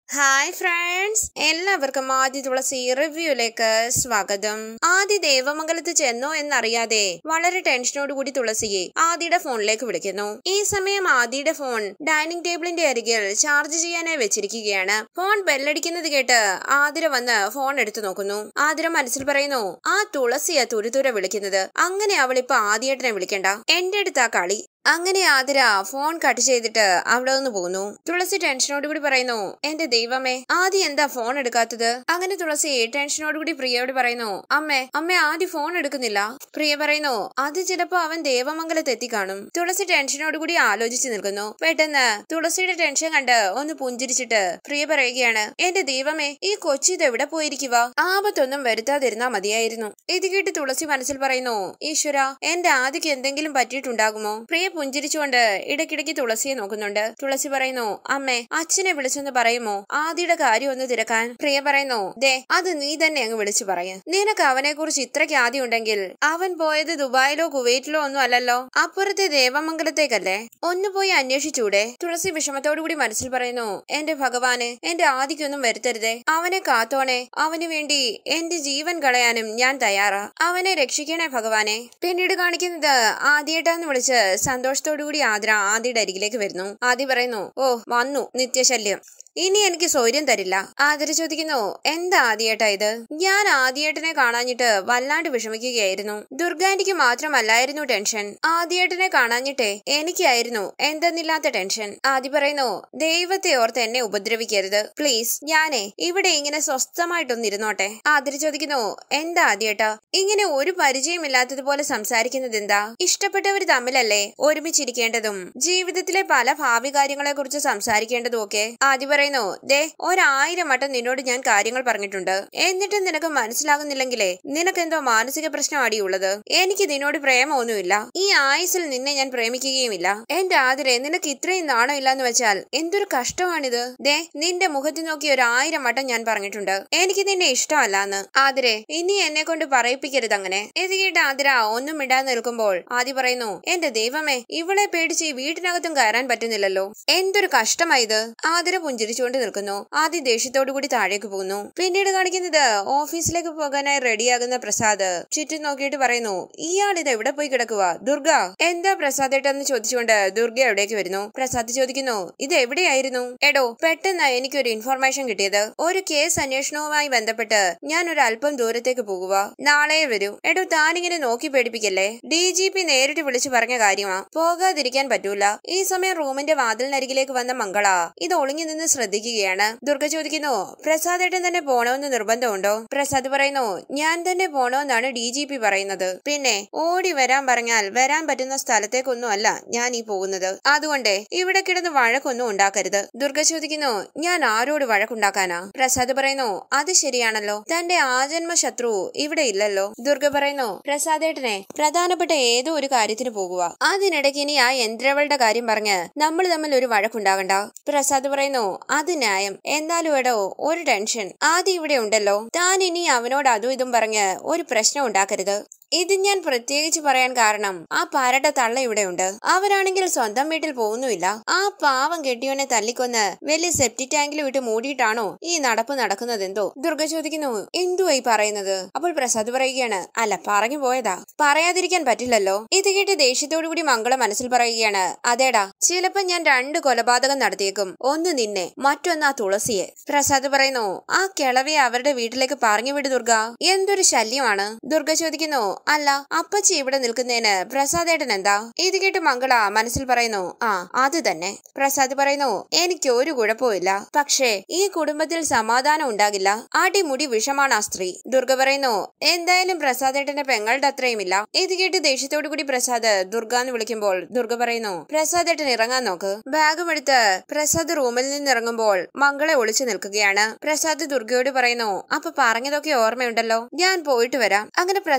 hi friends എല്ലാവർക്കും ആദ്യ തുളസി റിവ്യൂയിലേക്ക് സ്വാഗതം ആദ്യ ദേവമംഗലത്ത് ചെന്നോ എന്നറിയാതെ വളരെ ടെൻഷനോടുകൂടി തുളസിയെ ആദിയുടെ ഫോണിലേക്ക് വിളിക്കുന്നു ഈ സമയം ആദിയുടെ ഫോൺ ഡൈനിങ് ടേബിളിന്റെ അരികിൽ ചാർജ് ചെയ്യാനായി വെച്ചിരിക്കുകയാണ് ഫോൺ ബെല്ലടിക്കുന്നത് കേട്ട് ആതിര വന്ന് ഫോൺ എടുത്തു നോക്കുന്നു ആതിര മനസ്സിൽ പറയുന്നു ആ തുളസിയാ തുരുതുര വിളിക്കുന്നത് അങ്ങനെ അവളിപ്പോ ആദിയേട്ടനെ വിളിക്കണ്ട എന്റെ അടുത്താ കളി അങ്ങനെ ആതിര ഫോൺ കട്ട് ചെയ്തിട്ട് അവിടെ നിന്ന് പോകുന്നു തുളസി ടെൻഷനോടുകൂടി പറയുന്നു എന്റെ ദൈവമേ ആദ്യം എന്താ ഫോൺ എടുക്കാത്തത് അങ്ങനെ തുളസി ടെൻഷനോടുകൂടി പ്രിയയോട് പറയുന്നു അമ്മേ അമ്മ ആദ്യം ഫോൺ എടുക്കുന്നില്ല പ്രിയ പറയുന്നു അത് ചിലപ്പോ അവൻ ദേവമംഗലത്ത് എത്തിക്കാണും തുളസി ടെൻഷനോടുകൂടി ആലോചിച്ച് നിൽക്കുന്നു പെട്ടെന്ന് തുളസിയുടെ ടെൻഷൻ കണ്ട് ഒന്ന് പുഞ്ചിരിച്ചിട്ട് പ്രിയ പറയുകയാണ് എന്റെ ദൈവമേ ഈ കൊച്ചി ഇത് എവിടെ പോയിരിക്കുക ആപത്തൊന്നും വരുത്താതിരുന്നാ മതിയായിരുന്നു ഇത് കേട്ട് തുളസി മനസ്സിൽ പറയുന്നു ഈശ്വര എന്റെ ആദിക്ക് എന്തെങ്കിലും പറ്റിയിട്ടുണ്ടാകുമോ പ്രിയ പുഞ്ചിരിച്ചുകൊണ്ട് ഇടയ്ക്കിടയ്ക്ക് തുളസിയെ നോക്കുന്നുണ്ട് തുളസി പറയുന്നു അമ്മേ അച്ഛനെ വിളിച്ചെന്ന് പറയുമോ ആദിയുടെ കാര്യം ഒന്ന് തിരക്കാൻ പ്രിയ പറയുന്നു ദേ അത് നീ തന്നെ അങ്ങ് വിളിച്ചു പറയ നിനക്ക് അവനെ കുറിച്ച് ഇത്രയ്ക്ക് ആദ്യം ഉണ്ടെങ്കിൽ അവൻ പോയത് ദുബായിലോ കുവൈറ്റിലോ ഒന്നും അല്ലല്ലോ അപ്പുറത്തെ ദേവമംഗലത്തേക്കല്ലേ ഒന്ന് പോയി അന്വേഷിച്ചൂടെ തുളസി വിഷമത്തോടുകൂടി മനസ്സിൽ പറയുന്നു എന്റെ ഭഗവാന് എന്റെ ആദിക്കൊന്നും വരുത്തരുതേ അവനെ കാത്തോണേ അവന് വേണ്ടി എന്റെ ജീവൻ കളയാനും ഞാൻ തയ്യാറാ അവനെ രക്ഷിക്കണേ ഭഗവാനെ പിന്നീട് കാണിക്കുന്നത് ആദ്യേട്ടാന്ന് വിളിച്ച് സന്തോഷത്തോടുകൂടി ആദ്ര ആദിയുടെ അരികിലേക്ക് വരുന്നു ആദി പറയുന്നു ഓ വന്നു നിത്യശല്യം ഇനി എനിക്ക് സൗര്യം തരില്ല ആതിര ചോദിക്കുന്നു എന്താ ആദ്യേട്ടാ ഇത് ഞാൻ ആദ്യേട്ടനെ കാണാഞ്ഞിട്ട് വല്ലാണ്ട് വിഷമിക്കുകയായിരുന്നു ദുർഗാന്റിക്ക് മാത്രമല്ലായിരുന്നു ടെൻഷൻ ആദ്യേട്ടനെ കാണാഞ്ഞിട്ടേ എനിക്കായിരുന്നു എന്തെന്നില്ലാത്ത ടെൻഷൻ ആദി പറയുന്നു ദൈവത്തെ ഓർത്ത് എന്നെ ഉപദ്രവിക്കരുത് പ്ലീസ് ഞാനേ ഇവിടെ ഇങ്ങനെ സ്വസ്ഥമായിട്ടൊന്ന് ഇരുന്നോട്ടെ ആതിര ചോദിക്കുന്നു എന്താ ആദ്യേട്ടാ ഇങ്ങനെ ഒരു പരിചയമില്ലാത്തതുപോലെ സംസാരിക്കുന്നത് എന്താ ഇഷ്ടപ്പെട്ടവർ തമ്മിലല്ലേ ഒരുമിച്ചിരിക്കേണ്ടതും ജീവിതത്തിലെ പല ഭാവി കാര്യങ്ങളെ കുറിച്ച് സംസാരിക്കേണ്ടതും ഒക്കെ ആദ്യ പറയുന്നു ദേ ഒരായിരം വട്ടം നിന്നോട് ഞാൻ കാര്യങ്ങൾ പറഞ്ഞിട്ടുണ്ട് എന്നിട്ടും നിനക്ക് മനസ്സിലാകുന്നില്ലെങ്കിലേ നിനക്കെന്തോ മാനസിക പ്രശ്നം അടിയുള്ളത് എനിക്ക് നിന്നോട് പ്രേമമൊന്നുമില്ല ഈ ആയുസിൽ നിന്നെ ഞാൻ പ്രേമിക്കുകയുമില്ല എന്റെ ആതിരെ നിനക്ക് ഇത്രയും നാണം ഇല്ലാന്ന് വെച്ചാൽ എന്തൊരു കഷ്ടമാണിത് ദേ നിന്റെ മുഖത്ത് നോക്കി ഒരു ആയിരം വട്ടം ഞാൻ പറഞ്ഞിട്ടുണ്ട് എനിക്ക് നിന്നെ ഇഷ്ടമല്ലാന്ന് ആതിരെ ഇനി എന്നെ കൊണ്ട് പറയിപ്പിക്കരുത് അങ്ങനെ ഇത് കേട്ട് ആതിര ഒന്നും മിണ്ടാതെ നിൽക്കുമ്പോൾ ആദി പറയുന്നു എന്റെ ദൈവമേ ഇവളെ പേടിച്ച് ഈ വീട്ടിനകത്തും കയറാൻ പറ്റുന്നില്ലല്ലോ എന്തൊരു കഷ്ടമായത് ആതിര പുഞ്ചിരിച്ചുകൊണ്ട് നിൽക്കുന്നു ആദ്യ ദേഷ്യത്തോടു കൂടി താഴേക്ക് പോകുന്നു പിന്നീട് കാണിക്കുന്നത് ഓഫീസിലേക്ക് പോകാനായി റെഡിയാകുന്ന പ്രസാദ് ചുറ്റും നോക്കിയിട്ട് പറയുന്നു ഇയാൾ ഇത് എവിടെ പോയി കിടക്കുക ദുർഗ എന്താ പ്രസാദ് ഏട്ടെന്ന് ചോദിച്ചുകൊണ്ട് ദുർഗ എവിടേക്ക് വരുന്നു പ്രസാദ് ചോദിക്കുന്നു ഇത് എവിടെയായിരുന്നു എടോ പെട്ടെന്ന് എനിക്കൊരു ഇൻഫർമേഷൻ കിട്ടിയത് ഒരു കേസ് അന്വേഷണവുമായി ബന്ധപ്പെട്ട് ഞാൻ ഒരു അല്പം ദൂരത്തേക്ക് പോകുക നാളെ വരൂ എടോ താനിങ്ങനെ നോക്കി പേടിപ്പിക്കല്ലേ ഡി ജി പി നേരിട്ട് വിളിച്ചു പറഞ്ഞ കാര്യമാ പോകാതിരിക്കാൻ പറ്റൂല ഈ സമയം റൂമിന്റെ വാതിലിനരികിലേക്ക് വന്ന മംഗള ഇത് ഒളിഞ്ഞു നിന്ന് ശ്രദ്ധിക്കുകയാണ് ദുർഗ ചോദിക്കുന്നു പ്രസാദ് ഏട്ടൻ തന്നെ പോണമെന്ന് നിർബന്ധമുണ്ടോ പ്രസാദ് പറയുന്നു ഞാൻ തന്നെ പോണമെന്നാണ് ഡി ജി പി പറയുന്നത് പിന്നെ ഓടി വരാൻ പറഞ്ഞാൽ വരാൻ പറ്റുന്ന സ്ഥലത്തേക്കൊന്നും അല്ല ഞാൻ ഈ പോകുന്നത് അതുകൊണ്ട് ഇവിടെ കിടന്ന് വഴക്കൊന്നും ഉണ്ടാക്കരുത് ദുർഗ ചോദിക്കുന്നു ഞാൻ ആരോട് വഴക്കുണ്ടാക്കാനാ പ്രസാദ് പറയുന്നു അത് ശരിയാണല്ലോ തന്റെ ആജന്മ ശത്രു ഇവിടെ ഇല്ലല്ലോ ദുർഗ പറയുന്നു പ്രസാദേട്ടനെ പ്രധാനപ്പെട്ട ഏതോ ഒരു കാര്യത്തിന് പോകുക അതിനിടയ്ക്ക് ഇനി ആ യന്ത്രവളുടെ കാര്യം പറഞ്ഞ് നമ്മൾ തമ്മിൽ ഒരു വഴക്കുണ്ടാകണ്ട പ്രസാദ് പറയുന്നു അത് ന്യായം എന്നാലും എടോ ഒരു ടെൻഷൻ ആദ്യം ഇവിടെ ഉണ്ടല്ലോ താൻ ഇനി അവനോട് അതും ഇതും പറഞ്ഞ് ഒരു പ്രശ്നം ഉണ്ടാക്കരുത് ഇത് ഞാൻ പ്രത്യേകിച്ച് പറയാൻ കാരണം ആ പാരട്ട തള്ള ഇവിടെ ഉണ്ട് അവരാണെങ്കിൽ സ്വന്തം വീട്ടിൽ പോകുന്നുമില്ല ആ പാവം കെട്ടിയോനെ തല്ലിക്കൊന്ന് വലിയ സെപ്റ്റി ടാങ്കിൽ വിട്ട് മൂടിയിട്ടാണോ ഈ നടപ്പ് നടക്കുന്നതെന്തോ ദുർഗ ചോദിക്കുന്നു എന്തുവാ ഈ പറയുന്നത് അപ്പോൾ പ്രസാദ് പറയുകയാണ് അല്ല പറഞ്ഞു പോയതാ പറയാതിരിക്കാൻ പറ്റില്ലല്ലോ ഇത് കേട്ട് ദേഷ്യത്തോടു കൂടി മംഗള മനസ്സിൽ പറയുകയാണ് അതേടാ ചിലപ്പോ ഞാൻ രണ്ട് കൊലപാതകം നടത്തിയേക്കും ഒന്ന് നിന്നെ മറ്റൊന്ന് ആ തുളസിയെ പ്രസാദ് പറയുന്നു ആ കിളവിയെ അവരുടെ വീട്ടിലേക്ക് പറഞ്ഞു വിട് ദുർഗ എന്തൊരു ശല്യമാണ് ദുർഗ ചോദിക്കുന്നു അല്ല അപ്പച്ചി ഇവിടെ നിൽക്കുന്നതിന് പ്രസാദേട്ടൻ എന്താ ഇത് കേട്ട് മംഗള മനസ്സിൽ പറയുന്നു ആ അത് തന്നെ പ്രസാദ് പറയുന്നു എനിക്ക് ഒരു കുഴപ്പമില്ല പക്ഷേ ഈ കുടുംബത്തിൽ സമാധാനം ഉണ്ടാകില്ല അടിമുടി വിഷമാണ് ആ സ്ത്രീ ദുർഗ പറയുന്നു എന്തായാലും പ്രസാദേട്ടന്റെ പെങ്ങളുടെ അത്രയുമില്ല ഇത് കേട്ട് ദേഷ്യത്തോടു കൂടി പ്രസാദ് ദുർഗ എന്ന് വിളിക്കുമ്പോൾ ദുർഗ പറയുന്നു പ്രസാദേട്ടൻ ഇറങ്ങാൻ നോക്ക് ബാഗും എടുത്ത് പ്രസാദ് റൂമിൽ നിന്ന് ഇറങ്ങുമ്പോൾ മംഗളെ ഒളിച്ചു നിൽക്കുകയാണ് പ്രസാദ് ദുർഗയോട് പറയുന്നു അപ്പൊ പറഞ്ഞതൊക്കെ ഓർമ്മയുണ്ടല്ലോ ഞാൻ പോയിട്ട് വരാം അങ്ങനെ പ്രസാദ് അവിടെ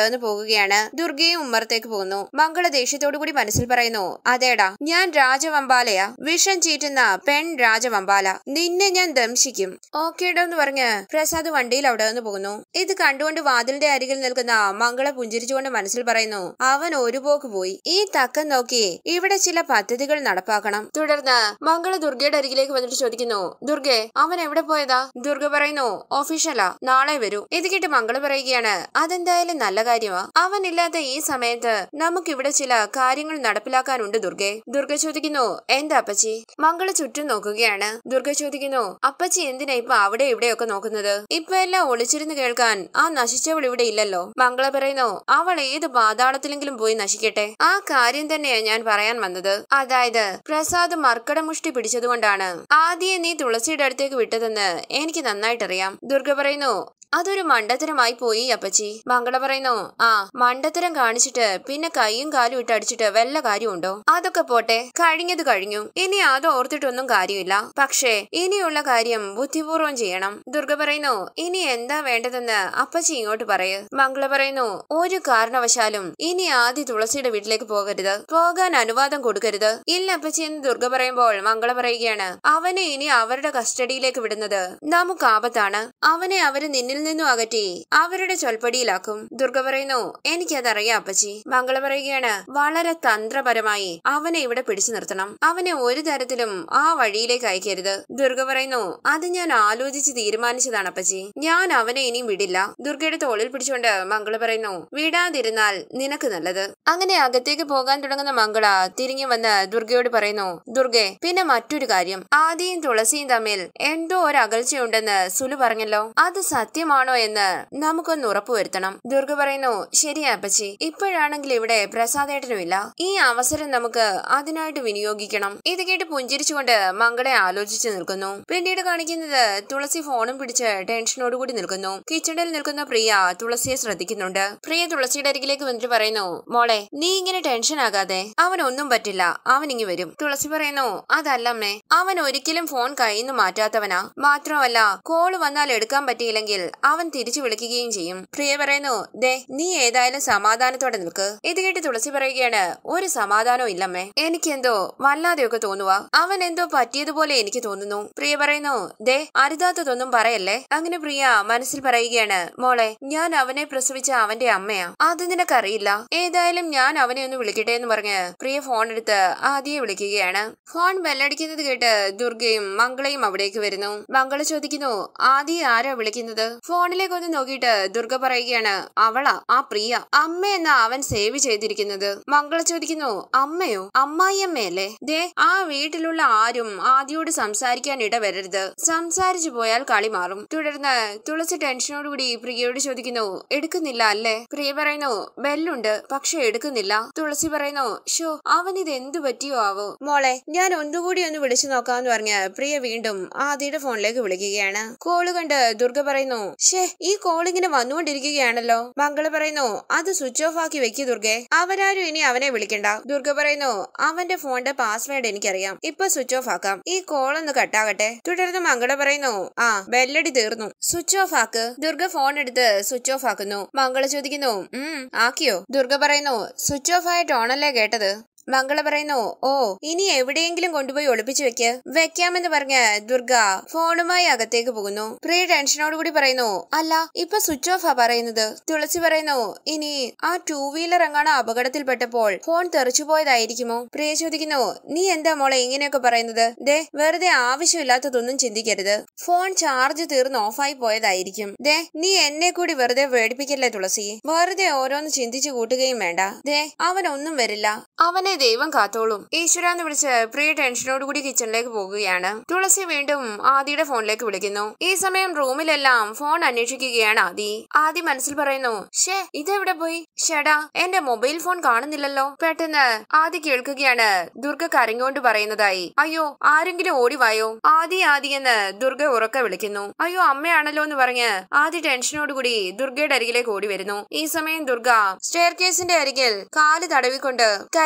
നിന്ന് പോകുകയാണ് ദുർഗയും ഉമ്മറത്തേക്ക് പോകുന്നു മംഗള ദേഷ്യത്തോടു കൂടി മനസ്സിൽ പറയുന്നു അതേടാ ഞാൻ രാജവമ്പാലയാ വിഷം ചീറ്റുന്ന പെൺ രാജവമ്പാല നിന്നെ ഞാൻ ദംശിക്കും ഓക്കേടോ എന്ന് പറഞ്ഞ് പ്രസാദ് വണ്ടിയിൽ അവിടെ നിന്ന് പോകുന്നു ഇത് കണ്ടുകൊണ്ട് വാതിലിന്റെ അരികിൽ നിൽക്കുന്ന മംഗള പുഞ്ചിരിച്ചുകൊണ്ട് മനസ്സിൽ പറയുന്നു അവൻ ഒരു പോക്ക് പോയി ഈ തക്കം നോക്കി ഇവിടെ ചില പദ്ധതികൾ നടപ്പാക്കണം തുടർന്ന് മംഗള ദുർഗയുടെ അരികിലേക്ക് വന്നിട്ട് ചോദിക്കുന്നു ദുർഗെ അവൻ എവിടെ പോയതാ ദുർഗ പറയുന്നു ഓഫീഷ്യലാ നാളെ വരൂ ഇത് കേട്ട് മംഗള പറയുകയാണ് അതെന്തായാലും നല്ല കാര്യമാ അവനില്ലാത്ത ഈ സമയത്ത് നമുക്കിവിടെ ചില കാര്യങ്ങൾ നടപ്പിലാക്കാനുണ്ട് ദുർഗെ ദുർഗ ചോദിക്കുന്നു എന്താ അപ്പച്ചി മംഗള ചുറ്റും നോക്കുകയാണ് ദുർഗ ചോദിക്കുന്നു അപ്പച്ചി എന്തിനാ ഇപ്പൊ അവിടെ ഇവിടെയൊക്കെ നോക്കുന്നത് ഇപ്പൊ എല്ലാം ഒളിച്ചിരുന്ന് കേൾക്കാൻ ആ നശിച്ചവൾ ഇവിടെ ഇല്ലല്ലോ മംഗള പറയുന്നു അവൾ ഏത് പാതാളത്തിലെങ്കിലും പോയി നശിക്കട്ടെ ആ കാര്യം തന്നെയാ ഞാൻ പറയാൻ വന്നത് അതായത് പ്രസാദ് മർക്കടമുഷ്ടി പിടിച്ചതുകൊണ്ടാണ് ആദ്യം നീ തുളസിയുടെ അടുത്തേക്ക് വിട്ടതെന്ന് എനിക്ക് നന്നായിട്ടറിയാം ദുർഗ പറയുന്നു അതൊരു മണ്ടത്തരമായി പോയി അപ്പച്ചി മംഗള പറയുന്നു ആ മണ്ടത്തരം കാണിച്ചിട്ട് പിന്നെ കൈയും കാലും ഇട്ട് അടിച്ചിട്ട് വല്ല കാര്യമുണ്ടോ അതൊക്കെ പോട്ടെ കഴിഞ്ഞത് കഴിഞ്ഞു ഇനി അത് ഓർത്തിട്ടൊന്നും കാര്യമില്ല പക്ഷേ ഇനിയുള്ള കാര്യം ബുദ്ധിപൂർവം ചെയ്യണം ദുർഗ പറയുന്നു ഇനി എന്താ വേണ്ടതെന്ന് അപ്പച്ചി ഇങ്ങോട്ട് പറയ് മംഗള പറയുന്നു ഒരു കാരണവശാലും ഇനി ആദ്യ തുളസിയുടെ വീട്ടിലേക്ക് പോകരുത് പോകാൻ അനുവാദം കൊടുക്കരുത് ഇല്ല അപ്പച്ചി എന്ന് ദുർഗ പറയുമ്പോൾ മംഗള പറയുകയാണ് അവനെ ഇനി അവരുടെ കസ്റ്റഡിയിലേക്ക് വിടുന്നത് നമുക്ക് ആപത്താണ് അവനെ അവര് നിന്നിൽ നിന്നും അകറ്റി അവരുടെ ചൊൽപ്പടിയിലാക്കും ദുർഗ പറയുന്നു എനിക്കതറിയാം അപ്പച്ചി മംഗള പറയുകയാണ് വളരെ തന്ത്രപരമായി അവനെ ഇവിടെ പിടിച്ചു നിർത്തണം അവനെ ഒരു തരത്തിലും ആ വഴിയിലേക്ക് അയക്കരുത് ദുർഗ പറയുന്നു അത് ഞാൻ ആലോചിച്ച് തീരുമാനിച്ചതാണ് അപ്പച്ചി ഞാൻ അവനെ ഇനിയും വിടില്ല ദുർഗയുടെ തോളിൽ പിടിച്ചുകൊണ്ട് മംഗള പറയുന്നു വിടാതിരുന്നാൽ നിനക്ക് നല്ലത് അങ്ങനെ അകത്തേക്ക് പോകാൻ തുടങ്ങുന്ന മംഗള തിരിഞ്ഞു വന്ന് ദുർഗയോട് പറയുന്നു ദുർഗെ പിന്നെ മറ്റൊരു കാര്യം ആദിയും തുളസിയും തമ്മിൽ എന്തോ ഒരു അകൽച്ചയുണ്ടെന്ന് സുലു പറഞ്ഞല്ലോ അത് സത്യമാണോ എന്ന് നമുക്കൊന്ന് ഉറപ്പുവരുത്തണം ദുർഗ പറയുന്നു ശരിയാ അപ്പച്ചി ഇപ്പോഴാണെങ്കിൽ ഇവിടെ പ്രസാദേട്ടനുമില്ല ഈ അവസരം നമുക്ക് അതിനായിട്ട് വിനിയോഗിക്കണം ഇത് കേട്ട് പുഞ്ചിരിച്ചുകൊണ്ട് മംഗളെ ആലോചിച്ചു നിൽക്കുന്നു പിന്നീട് കാണിക്കുന്നത് തുളസി ഫോണും പിടിച്ച് ടെൻഷനോടുകൂടി നിൽക്കുന്നു കിച്ചണിൽ നിൽക്കുന്ന പ്രിയ തുളസിയെ ശ്രദ്ധിക്കുന്നുണ്ട് പ്രിയ തുളസിയുടെ അരികിലേക്ക് വന്നിട്ട് പറയുന്നു മോളെ നീ ഇങ്ങനെ ടെൻഷൻ ആകാതെ അവൻ ഒന്നും പറ്റില്ല അവൻ ഇങ്ങി വരും തുളസി പറയുന്നു അതല്ലമ്മേ അവൻ ഒരിക്കലും ഫോൺ കയ്യിൽ നിന്ന് മാറ്റാത്തവനാ മാത്രമല്ല കോള് വന്നാൽ എടുക്കാൻ പറ്റിയില്ലെങ്കിൽ അവൻ തിരിച്ചു വിളിക്കുകയും ചെയ്യും പ്രിയ പറയുന്നു ദേ നീ ഏതായാലും സമാധാനത്തോടെ നിൽക്ക് ഇത് കേട്ട് തുളസി പറയുകയാണ് ഒരു സമാധാനവും ഇല്ലമ്മേ എനിക്കെന്തോ വല്ലാതെയൊക്കെ തോന്നുക അവൻ എന്തോ പറ്റിയതുപോലെ എനിക്ക് തോന്നുന്നു പ്രിയ പറയുന്നു ദേ അരുതാത്തതൊന്നും പറയല്ലേ അങ്ങനെ പ്രിയ മനസ്സിൽ പറയുകയാണ് മോളെ ഞാൻ അവനെ പ്രസവിച്ച അവന്റെ അമ്മയാ അത് നിനക്കറിയില്ല ഏതായാലും ഞാൻ അവനെ ഒന്ന് വിളിക്കട്ടെ എന്ന് പറഞ്ഞ് പ്രിയ ഫോൺ എടുത്ത് ആദ്യം വിളിക്കുകയാണ് ഫോൺ ബെല്ലടിക്കുന്നത് കേട്ട് ദുർഗയും മംഗളയും അവിടേക്ക് വരുന്നു മംഗള ചോദിക്കുന്നു ആദ്യം ആരാ വിളിക്കുന്നത് ഫോണിലേക്ക് ഒന്ന് നോക്കിയിട്ട് ദുർഗ പറയുകയാണ് അവളാ ആ പ്രിയ അമ്മ എന്നാ അവൻ സേവ് ചെയ്തിരിക്കുന്നത് മംഗള ചോദിക്കുന്നു അമ്മയോ അമ്മായിയമ്മയല്ലേ ദേ ആ വീട്ടിലുള്ള ആരും ആദ്യോട് സംസാരിക്കാൻ ഇടവരരുത് സംസാരിച്ചു പോയാൽ കളി മാറും തുടർന്ന് തുളസി ടെൻഷനോടുകൂടി പ്രിയയോട് ചോദിക്കുന്നു എടുക്കുന്നില്ല അല്ലേ പ്രിയ പറയുന്നു ബെല്ലുണ്ട് പക്ഷെ എടുക്കുന്നില്ല തുളസി പറയുന്നു ഷോ അവൻ ഇത് എന്തു പറ്റിയോ ആവോ മോളെ ഞാൻ ഒന്നുകൂടി ഒന്ന് വിളിച്ചു നോക്കാന്ന് പറഞ്ഞ് പ്രിയ വീണ്ടും ആദിയുടെ ഫോണിലേക്ക് വിളിക്കുകയാണ് കോള് കണ്ട് ദുർഗ പറയുന്നു ഷേ ഈ കോൾ ഇങ്ങനെ വന്നുകൊണ്ടിരിക്കുകയാണല്ലോ മംഗള പറയുന്നു അത് സ്വിച്ച് ഓഫ് ആക്കി വെക്കു ദുർഗെ അവരാരും ഇനി അവനെ വിളിക്കണ്ട ദുർഗ പറയുന്നു അവന്റെ ഫോണിന്റെ പാസ്വേഡ് എനിക്കറിയാം ഇപ്പൊ സ്വിച്ച് ഓഫ് ആക്കാം ഈ കോൾ ഒന്ന് കട്ടാകട്ടെ തുടർന്ന് മംഗള പറയുന്നു ആ ബെല്ലടി തീർന്നു സ്വിച്ച് ഓഫ് ആക്ക് ദുർഗ ഫോൺ എടുത്ത് സ്വിച്ച് ഓഫ് ആക്കുന്നു മംഗള ചോദിക്കുന്നു ഉം ആക്കിയോ ദുർഗ പറയുന്നു സ്വിച്ച് ഓഫ് ആയ ടോണല്ലേ കേട്ടത് മംഗള പറയുന്നു ഓ ഇനി എവിടെയെങ്കിലും കൊണ്ടുപോയി ഒളിപ്പിച്ചു വെക്ക് വെക്കാമെന്ന് പറഞ്ഞ് ദുർഗ ഫോണുമായി അകത്തേക്ക് പോകുന്നു പ്രിയ ടെൻഷനോടുകൂടി പറയുന്നു അല്ല ഇപ്പൊ സ്വിച്ച് ഓഫാ പറയുന്നത് തുളസി പറയുന്നു ഇനി ആ ടൂ വീലർ എങ്ങാണോ അപകടത്തിൽപ്പെട്ടപ്പോൾ ഫോൺ തെറിച്ചു പോയതായിരിക്കുമോ പ്രിയ ചോദിക്കുന്നു നീ എന്താ മോളെ ഇങ്ങനെയൊക്കെ പറയുന്നത് ദേ വെറുതെ ആവശ്യമില്ലാത്തതൊന്നും ചിന്തിക്കരുത് ഫോൺ ചാർജ് തീർന്ന് ഓഫായി പോയതായിരിക്കും ദേ നീ എന്നെ കൂടി വെറുതെ വേടിപ്പിക്കല്ലേ തുളസി വെറുതെ ഓരോന്ന് ചിന്തിച്ചു കൂട്ടുകയും വേണ്ട ദേ അവൻ ഒന്നും വരില്ല അവനെ ദൈവം കാത്തോളും ഈശ്വരാന്ന് വിളിച്ച് പ്രിയ ടെൻഷനോടുകൂടി കിച്ചണിലേക്ക് പോകുകയാണ് തുളസി വീണ്ടും ആദിയുടെ ഫോണിലേക്ക് വിളിക്കുന്നു ഈ സമയം റൂമിലെല്ലാം ഫോൺ അന്വേഷിക്കുകയാണ് ആദി ആദി മനസ്സിൽ പറയുന്നു ഷേ ഇതെവിടെ പോയി ഷെടാ എന്റെ മൊബൈൽ ഫോൺ കാണുന്നില്ലല്ലോ പെട്ടെന്ന് ആദി കേൾക്കുകയാണ് ദുർഗ കരഞ്ഞോണ്ട് പറയുന്നതായി അയ്യോ ആരെങ്കിലും ഓടിവായോ ആദി ആദി എന്ന് ദുർഗ ഉറക്കെ വിളിക്കുന്നു അയ്യോ അമ്മയാണല്ലോ എന്ന് പറഞ്ഞ് ആദി ടെൻഷനോടുകൂടി ദുർഗയുടെ അരികിലേക്ക് ഓടി വരുന്നു ഈ സമയം ദുർഗ സ്റ്റെയർ കേസിന്റെ അരികിൽ കാല് തടവിക്കൊണ്ട് കരഞ്ഞോണ്ടിരിക്കും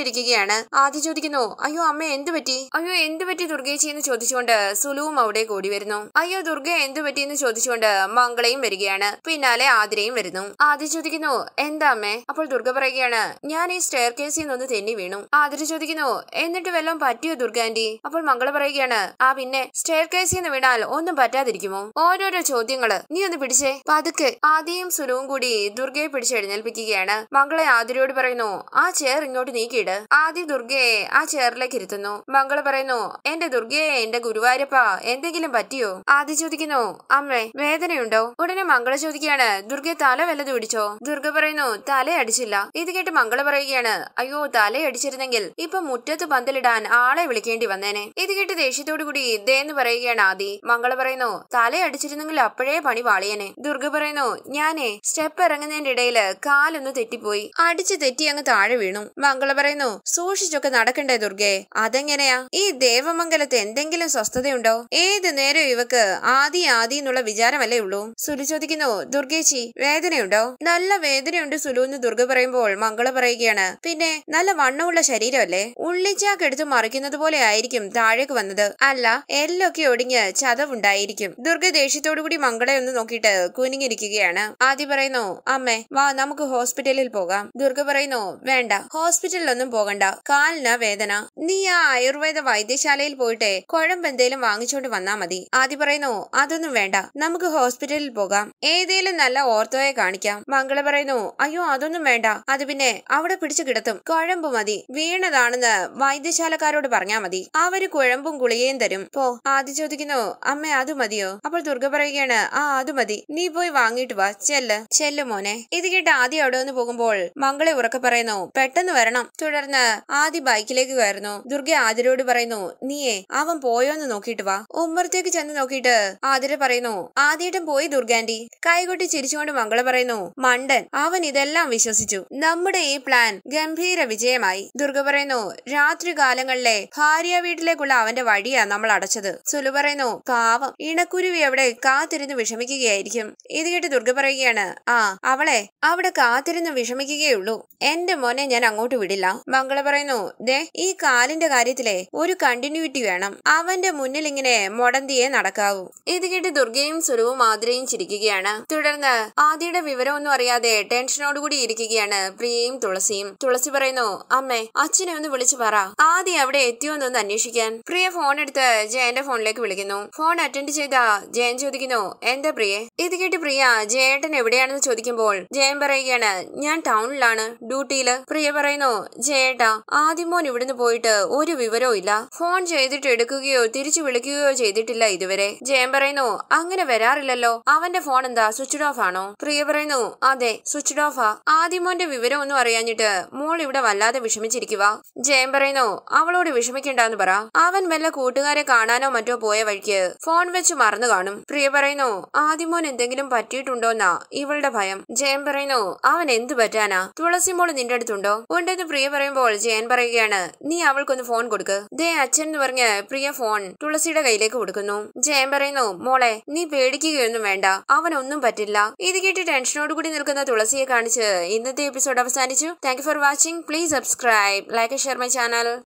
ഇരിക്കുകയാണ് ആദ്യ ചോദിക്കുന്നു അയ്യോ അമ്മ എന്തു പറ്റി അയ്യോ എന്തു പറ്റി ദുർഗേച്ചി എന്ന് ചോദിച്ചുകൊണ്ട് സുലുവും അവിടെ കൂടി വരുന്നു അയ്യോ ദുർഗ എന്തു പറ്റി എന്ന് ചോദിച്ചുകൊണ്ട് മംഗളയും വരികയാണ് പിന്നാലെ ആതിരയും വരുന്നു ആദ്യ ചോദിക്കുന്നു എന്താ അമ്മേ അപ്പോൾ ദുർഗ പറയുകയാണ് ഞാൻ ഈ സ്റ്റെയർ കേസിൽ നിന്ന് തെന്നി വീണു ആതിര ചോദിക്കുന്നു എന്നിട്ട് വല്ലതും പറ്റിയോ ദുർഗ ആന്റി അപ്പോൾ മംഗള പറയുകയാണ് ആ പിന്നെ സ്റ്റെയർ കേസിൽ നിന്ന് വീണാൽ ഒന്നും പറ്റാതിരിക്കുമോ ഓരോരോ ചോദ്യങ്ങള് നീ ഒന്ന് പിടിച്ചേ പതുക്കെ ആദ്യയും സുലുവും കൂടി ദുർഗയെ പിടിച്ച് എഴുന്നേൽപ്പിക്കുകയാണ് മംഗളെ ആതിരയോട് പറയുന്നു ആ ചെയർ ഇങ്ങോട്ട് നീക്കിയിട് ആദ്യ ദുർഗയെ ആ ചെയറിലേക്ക് ഇരുത്തുന്നു മംഗള പറയുന്നു എന്റെ ദുർഗയെ എന്റെ ഗുരുവായൂരപ്പ എന്തെങ്കിലും പറ്റിയോ ആദ്യ ചോദിക്കുന്നു അമ്മേ വേദനയുണ്ടോ ഉടനെ മംഗള ചോദിക്കുകയാണ് ദുർഗയെ തല വല്ലതും ഇടിച്ചോ ദുർഗ പറയുന്നു തല അടിച്ചില്ല ഇത് കേട്ട് മംഗള പറയുകയാണ് അയ്യോ തല അടിച്ചിരുന്നെങ്കിൽ ഇപ്പൊ മുറ്റത്ത് പന്തലിടാൻ ആളെ വിളിക്കേണ്ടി വന്നേനെ ഇത് കേട്ട് ദേഷ്യത്തോടു കൂടി ഇതേന്ന് പറയുകയാണ് ആദി മംഗള പറയുന്നു തല അടിച്ചിരുന്നെങ്കിൽ അപ്പോഴേ പണി വാളിയനെ ദുർഗ പറയുന്നു ഞാനേ സ്റ്റെപ്പ് ഇറങ്ങുന്നതിന്റെ ഇടയില് കാലൊന്ന് തെറ്റിപ്പോയി അടിച്ച് തെറ്റി അങ്ങ് താഴെ വീണു മംഗള പറയുന്നു സൂക്ഷിച്ചൊക്കെ നടക്കണ്ടേ ദുർഗെ അതെങ്ങനെയാ ഈ ദേവമംഗലത്ത് എന്തെങ്കിലും സ്വസ്ഥതയുണ്ടോ ഏത് നേരം ഇവക്ക് ആദി ആദി എന്നുള്ള വിചാരമല്ലേ ഉള്ളൂ സുലു ചോദിക്കുന്നു ദുർഗേച്ചി വേദനയുണ്ടോ നല്ല വേദനയുണ്ട് സുലു എന്ന് ദുർഗ പറയുമ്പോൾ മംഗള പറയുകയാണ് പിന്നെ നല്ല വണ്ണമുള്ള ശരീരമല്ലേ ഉള്ളിച്ചാക്ക് എടുത്ത് മറിക്കുന്നത് പോലെ ആയിരിക്കും താഴേക്ക് വന്നത് അല്ല എല്ലൊക്കെ ഒടിഞ്ഞ് ചതവുണ്ടായിരിക്കും ദുർഗ ദേഷ്യത്തോടു കൂടി മംഗളെ ഒന്ന് നോക്കിയിട്ട് കുനിങ്ങിരിക്കുകയാണ് ആദ്യം പറയുന്നു അമ്മേ വാ നമുക്ക് ഹോസ്പിറ്റലിൽ പോകാം ദുർഗ പറയുന്നു വേണ്ട ഹോസ്പിറ്റലിലൊന്നും പോകണ്ട കാലിന് വേദന നീ ആ ആയുർവേദ വൈദ്യശാലയിൽ പോയിട്ട് കുഴമ്പ് എന്തേലും വാങ്ങിച്ചോണ്ട് വന്നാ മതി ആദ്യം പറയുന്നു അതൊന്നും വേണ്ട നമുക്ക് ഹോസ്പിറ്റലിൽ പോകാം ഏതേലും നല്ല ഓർത്തോയെ കാണിക്കാം മംഗള പറയുന്നു അയ്യോ അതൊന്നും വേണ്ട അത് പിന്നെ അവിടെ പിടിച്ചു കിടത്തും കുഴമ്പ് മതി വീണതാണെന്ന് വൈദ്യശാലക്കാരോട് പറഞ്ഞാ മതി അവര് കുഴമ്പും ഗുളികയും തരും പോ ആദ്യം ചോദിക്കുന്നു അമ്മ അത് മതിയോ അപ്പോൾ ദുർഗ പറയുകയാണ് ആ അത് മതി നീ പോയി വാങ്ങിയിട്ട് വാ ചെല്ല് ചെല്ലു മോനെ ഇത് കേട്ട് ആദ്യം അവിടെ നിന്ന് പോകുമ്പോൾ മംഗളെ ഉറക്കെ പറയുന്നു പെട്ടെന്ന് വരണം തുടർന്ന് ആദ്യ ബൈക്കിലേക്ക് കയറുന്നു ദുർഗ ആതിരയോട് പറയുന്നു നീയേ അവൻ പോയോന്ന് നോക്കിയിട്ട് വാ ഉമ്മറത്തേക്ക് ചെന്ന് നോക്കിയിട്ട് ആതിര പറയുന്നു ആദ്യമായിട്ടും പോയി ദുർഗാന്റി കൈകൊട്ടി ചിരിച്ചുകൊണ്ട് മംഗള പറയുന്നു മണ്ടൻ അവൻ ഇതെല്ലാം വിശ്വസിച്ചു നമ്മുടെ ഈ പ്ലാൻ ഗംഭീര വിജയമായി ദുർഗ പറയുന്നു രാത്രി കാലങ്ങളിലെ ഭാര്യ വീട്ടിലേക്കുള്ള അവന്റെ വഴിയാ നമ്മൾ അടച്ചത് സുലു പറയുന്നു പാവം ഇണക്കുരുവി അവിടെ കാത്തിരുന്ന് വിഷമിക്കുകയായിരിക്കും ഇത് കേട്ട് ദുർഗ പറയുകയാണ് ആ അവളെ അവിടെ കാത്തിരുന്ന് വിഷമിക്കുകയുള്ളൂ എന്റെ മോനെ ഞാൻ അങ്ങോട്ട് വിടില്ല മംഗള പറയുന്നു ദേ ഈ കാലിന്റെ കാര്യത്തിലെ ഒരു കണ്ടിന്യൂറ്റി വേണം അവന്റെ മുന്നിൽ ഇങ്ങനെ മുടന്തിയെ നടക്കാവൂ ഇത് കേട്ട് ദുർഗയും സുലുവും ആതിരയും ചിരിക്കുകയാണ് തുടർന്ന് ആദിയുടെ വിവരമൊന്നും അറിയാതെ ടെൻഷനോടുകൂടി ഇരിക്കുകയാണ് പ്രിയയും തുളസിയും തുളസി പറയുന്നു അമ്മേ അച്ഛനെ ഒന്ന് വിളിച്ചു പറ ആദ്യം അവിടെ എത്തിയോന്നൊന്ന് അന്വേഷിക്കാൻ പ്രിയ ഫോൺ എടുത്ത് ജയന്റെ ഫോണിലേക്ക് വിളിക്കുന്നു ഫോൺ അറ്റൻഡ് ചെയ്ത ജയൻ ചോദിക്കുന്നു എന്താ പ്രിയെ ഇത് കേട്ട് പ്രിയ ജയേട്ടൻ എവിടെയാണെന്ന് ചോദിക്കുമ്പോൾ ജയൻ പറയുകയാണ് ഞാൻ ടൗണിലാണ് ഡ്യൂട്ടിയില് പ്രിയ പറയുന്നു ജയേട്ടാ ആദ്യമോൻ ഇവിടുന്ന് പോയിട്ട് ഒരു വിവരവും ഇല്ല ഫോൺ ചെയ്തിട്ട് എടുക്കുകയോ തിരിച്ചു വിളിക്കുകയോ ചെയ്തിട്ടില്ല ഇതുവരെ ജയൻ പറയുന്നു അങ്ങനെ വരാറില്ലല്ലോ അവന്റെ ഫോൺ എന്താ സ്വിച്ച്ഡ് ഓഫ് ആണോ പ്രിയ പറയുന്നു അതെ സ്വിച്ച്ഡ് ഓഫാ ആദ്യമോന്റെ വിവരം ഒന്നും അറിയാഞ്ഞിട്ട് മോൾ ഇവിടെ വല്ലാതെ വിഷമിച്ചിരിക്കുക ജയൻ പറയുന്നു അവളോട് വിഷമിക്കണ്ടെന്ന് പറ അവൻ വല്ല കൂട്ടുകാരെ കാണാനോ മറ്റോ പോയ വഴിക്ക് ഫോൺ വെച്ച് മറന്നു കാണും പ്രിയ പറയുന്നു ആദ്യമോൻ എന്തെങ്കിലും പറ്റിയിട്ടുണ്ടോന്നാ ഇവളുടെ ഭയം ജയൻ പറയുന്നു അവൻ എന്തു പറ്റാനാ തുളസി മോള് നിന്റെ അടുത്തുണ്ടോ ഉണ്ടെന്ന് പ്രിയ പറയുമ്പോൾ ജയൻ പറയുകയാണ് നീ അവൾക്കൊന്ന് ഫോൺ കൊടുക്ക് ദേ അച്ഛൻ എന്ന് പറഞ്ഞ് പ്രിയ ഫോൺ തുളസിയുടെ കയ്യിലേക്ക് കൊടുക്കുന്നു ജയൻ പറയുന്നു മോളെ നീ പേടിക്കുകയൊന്നും വേണ്ട അവനൊന്നും പറ്റില്ല ഇത് കേട്ട് ടെൻഷനോടുകൂടി നിൽക്കുന്ന തുളസിയെ കാണിച്ച് ഇന്നത്തെ എപ്പിസോഡ് അവസാനിച്ചു thank for watching please subscribe like share my channel